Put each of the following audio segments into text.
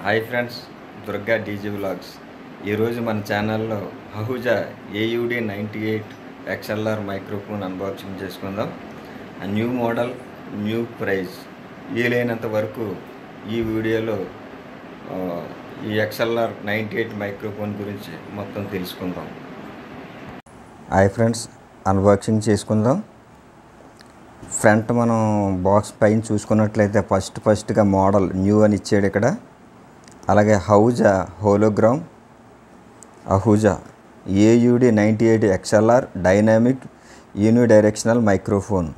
hi friends Durga DG vlogs ఈరోజు మన ఛానల్లో Ahuja AUD ninety eight XLR microphone unboxing చేసుకుందాం ఆ న్యూ మోడల్ న్యూ ప్రైస్ వీలైనంత వరకు ఈ వీడియోలో ఆ, ఈ ఎక్స్ఎల్ఆర్ నైంటీ ఎయిట్ మైక్రోఫోన్ గురించి మొత్తం తెలుసుకుందాం హాయ్ ఫ్రెండ్స్ అన్బాక్సింగ్ చేసుకుందాం ఫ్రంట్ మనం బాక్స్ పైన చూసుకున్నట్లయితే ఫస్ట్ ఫస్ట్గా మోడల్ న్యూ అని ఇచ్చాడు ఇక్కడ అలాగే Ahuja hologram Ahuja AUD ninety eight XLR dynamic unidirectional microphone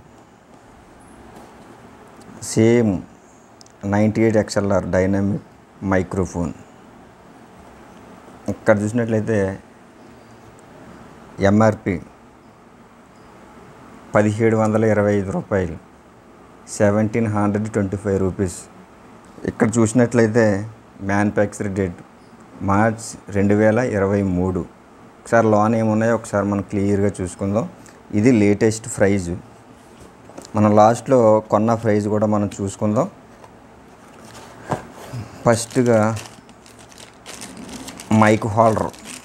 same ninety eight XLR dynamic microphone ఇక్కడ చూసినట్లయితే ఎంఆర్పి పదిహేడు వందల ఇరవై ఐదు రూపాయలు seventeen hundred twenty five rupees ఇక్కడ చూసినట్లయితే మ్యానుఫ్యాక్చర్ డేట్ మార్చ్ రెండు వేల ఇరవై మూడు ఒకసారి లోన్ ఏమున్నాయో ఒకసారి మనం క్లియర్గా చూసుకుందాం ఇది లేటెస్ట్ ప్రైజ్ మనం లాస్ట్లో కొన్న ప్రైజ్ కూడా మనం చూసుకుందాం ఫస్ట్గా మైక్ హోల్డర్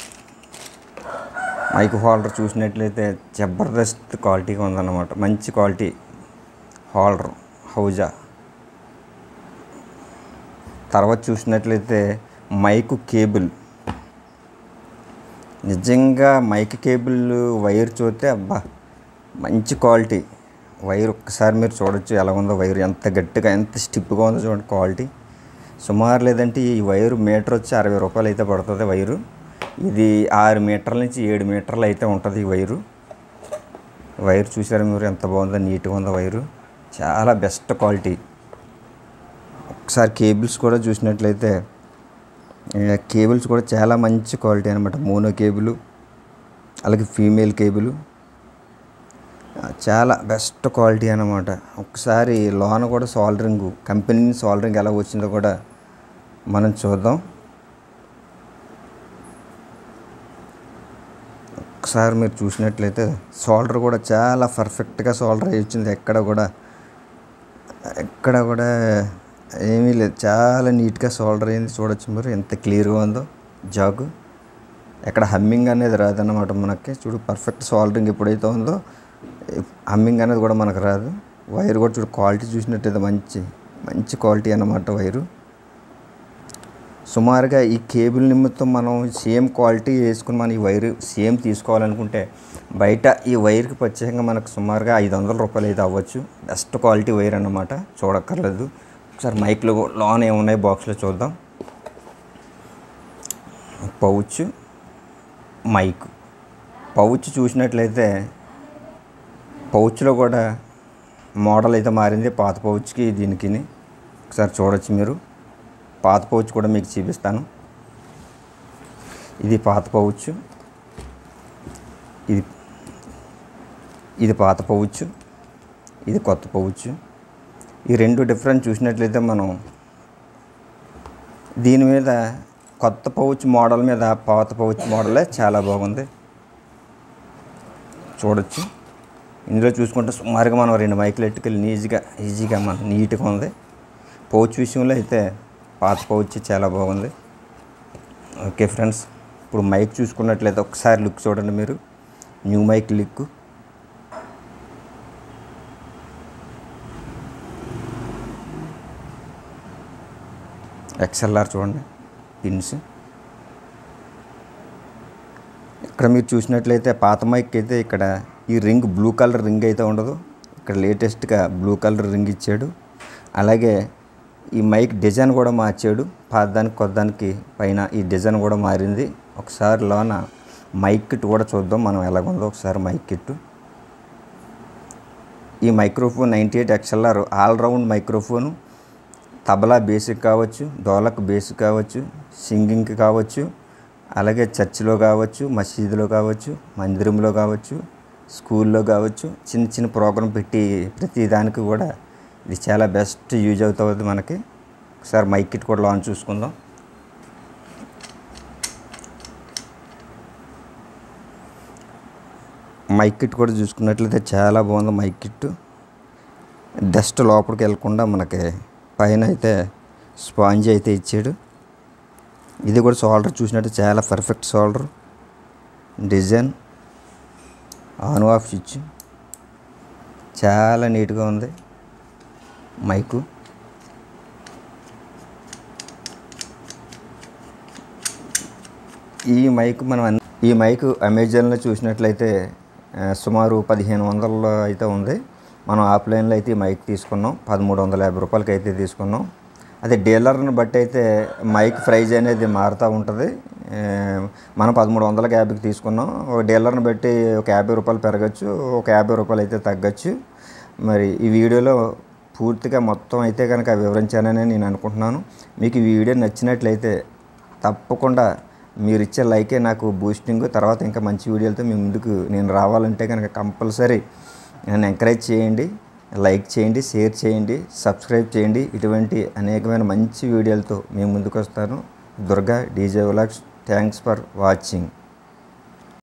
మైక్ హోల్డర్ చూసినట్లయితే జబర్దస్త్ క్వాలిటీగా ఉందన్నమాట మంచి క్వాలిటీ హోల్డర్ హౌజా తర్వాత చూసినట్లయితే మైక్ కేబుల్ నిజంగా మైక్ కేబుల్ వైర్ చూస్తే అబ్బా మంచి క్వాలిటీ వైర్ ఒక్కసారి మీరు చూడొచ్చు ఎలా ఉందో వైర్ ఎంత గట్టిగా ఎంత స్టిప్గా ఉందో చూడండి క్వాలిటీ సుమారు లేదంటే ఈ వైరు మీటర్ వచ్చి అరవై రూపాయలు అయితే పడుతుంది వైరు ఇది ఆరు మీటర్ల నుంచి ఏడు మీటర్లు అయితే ఉంటుంది ఈ వైరు వైర్ చూసారా మీరు ఎంత బాగుందో నీట్గా ఉందో వైరు చాలా బెస్ట్ క్వాలిటీ ఒకసారి కేబుల్స్ కూడా చూసినట్లయితే ఏ, కేబుల్స్ కూడా చాలా మంచి క్వాలిటీ అనమాట మోనో కేబుల్ అలాగే ఫీమేల్ కేబుల్ చాలా బెస్ట్ క్వాలిటీ అనమాట ఒకసారి లోన కూడా సాల్డరింగ్ కంపెనీ సాల్డరింగ్ ఎలా వచ్చిందో కూడా మనం చూద్దాం ఒకసారి మీరు చూసినట్లయితే సోల్డర్ కూడా చాలా పర్ఫెక్ట్గా సోల్డర్ అయ్యి వచ్చింది ఎక్కడ కూడా ఎక్కడ కూడా ఏమీ లేదు చాలా నీట్గా సోల్డర్ అయింది చూడొచ్చు మీరు ఎంత క్లియర్గా ఉందో జాగు ఎక్కడ హమ్మింగ్ అనేది రాదన్నమాట మనకి చూడు పర్ఫెక్ట్ సోల్డరింగ్ ఎప్పుడైతే ఉందో హమ్మింగ్ అనేది కూడా మనకు రాదు వైర్ కూడా చూడు క్వాలిటీ చూసినట్టయితే మంచి మంచి క్వాలిటీ అన్నమాట వైరు సుమారుగా ఈ కేబుల్ నిమిత్తం మనం సేమ్ క్వాలిటీ వేసుకుని మనం ఈ వైర్ సేమ్ తీసుకోవాలనుకుంటే బయట ఈ వైర్కి ప్రత్యేకంగా మనకు సుమారుగా ఐదు వందల రూపాయలు అయితే అవ్వచ్చు బెస్ట్ క్వాలిటీ వైర్ అన్నమాట చూడక్కర్లేదు ఒకసారి మైక్లో లోన్ ఏమున్నాయి బాక్స్లో చూద్దాం పౌచ్ మైక్ పౌచ్ చూసినట్లయితే పౌచ్లో కూడా మోడల్ అయితే మారింది పాత పౌచ్కి దీనికి ఒకసారి చూడొచ్చు మీరు పాత పౌచ్ కూడా మీకు చూపిస్తాను ఇది పాత పౌచ్ ఇది ఇది పాత పౌచ్ ఇది కొత్త పౌచ్ ఈ రెండు డిఫరెంట్ చూసినట్లయితే మనం దీని మీద కొత్త పౌచ్ మోడల్ మీద పాత పౌచ్ మోడలే చాలా బాగుంది చూడొచ్చు ఇందులో చూసుకుంటే సుమారుగా మనం రెండు మైకులు ఎట్టుకెళ్ళి ఈజీగా ఈజీగా మనం నీట్గా ఉంది పౌచ్ విషయంలో అయితే పాత పౌచ్ చాలా బాగుంది ఓకే ఫ్రెండ్స్ ఇప్పుడు మైక్ చూసుకున్నట్లయితే ఒకసారి లుక్ చూడండి మీరు న్యూ మైక్ లుక్ ఎక్స్ఎల్ఆర్ చూడండి పిన్స్ ఇక్కడ మీరు చూసినట్లయితే పాత మైక్ అయితే ఇక్కడ ఈ రింగ్ బ్లూ కలర్ రింగ్ అయితే ఉండదు ఇక్కడ లేటెస్ట్గా బ్లూ కలర్ రింగ్ ఇచ్చాడు అలాగే ఈ మైక్ డిజైన్ కూడా మార్చాడు పాతదానికి కొత్తదానికి పైన ఈ డిజైన్ కూడా మారింది ఒకసారి లోన మైక్ కిట్ కూడా చూద్దాం మనం ఎలాగుందో ఒకసారి మైక్ కిట్ ఈ microphone ninety eight XLR all round microphone tabla basic కావచ్చు డోలక్ బేసిక్ కావచ్చు సింగింగ్కి కావచ్చు అలాగే చర్చిలో కావచ్చు మసీదులో కావచ్చు మందిరంలో కావచ్చు స్కూల్లో కావచ్చు చిన్న చిన్న ప్రోగ్రాం పెట్టి ప్రతి దానికి కూడా ఇది చాలా బెస్ట్ యూజ్ అవుతుంది మనకి ఒకసారి మైక్ కిట్ కూడా లాంచ్ చూసుకుందాం మైక్ కిట్ కూడా చూసుకున్నట్లయితే చాలా బాగుంది మైక్ కిట్ డస్ట్ లోపలికి వెళ్ళకుండా మనకి పైన అయితే స్పాంజ్ అయితే ఇచ్చాడు ఇది కూడా షోల్డర్ చూసినట్టు చాలా perfect shoulder design on off switch చాలా నీట్గా ఉంది మైకు ఈ మైక్ మనం అన్- ఈ మైక్ అమెజాన్లో చూసినట్లయితే ఆ, సుమారు పదిహేను వందల్లో అయితే ఉంది మనం ఆఫ్లైన్లో అయితే ఈ మైక్ తీసుకున్నాం పదమూడు వందల యాభై రూపాయలకి అయితే తీసుకున్నాం అదే డీలర్ని బట్టి అయితే మైక్ ప్రైజ్ అనేది మారుతూ ఉంటుంది ఆ, మనం పదమూడు వందల యాభైకి తీసుకున్నాం ఒక డీలర్ని బట్టి ఒక యాభై రూపాయలు పెరగచ్చు ఒక యాభై రూపాయలు అయితే తగ్గచ్చు మరి ఈ వీడియోలో పూర్తిగా మొత్తం అయితే కనుక వివరించానని నేను అనుకుంటున్నాను మీకు ఈ వీడియో నచ్చినట్లయితే తప్పకుండా మీరు ఇచ్చే లైకే నాకు బూస్టింగ్ తర్వాత ఇంకా మంచి వీడియోలతో మీ ముందుకు నేను రావాలంటే కనుక కంపల్సరీ నన్ను ఎంకరేజ్ చేయండి లైక్ చేయండి షేర్ చేయండి సబ్స్క్రైబ్ చేయండి ఇటువంటి అనేకమైన మంచి వీడియోలతో మేము ముందుకు వస్తాను Durga DJ vlogs thanks for watching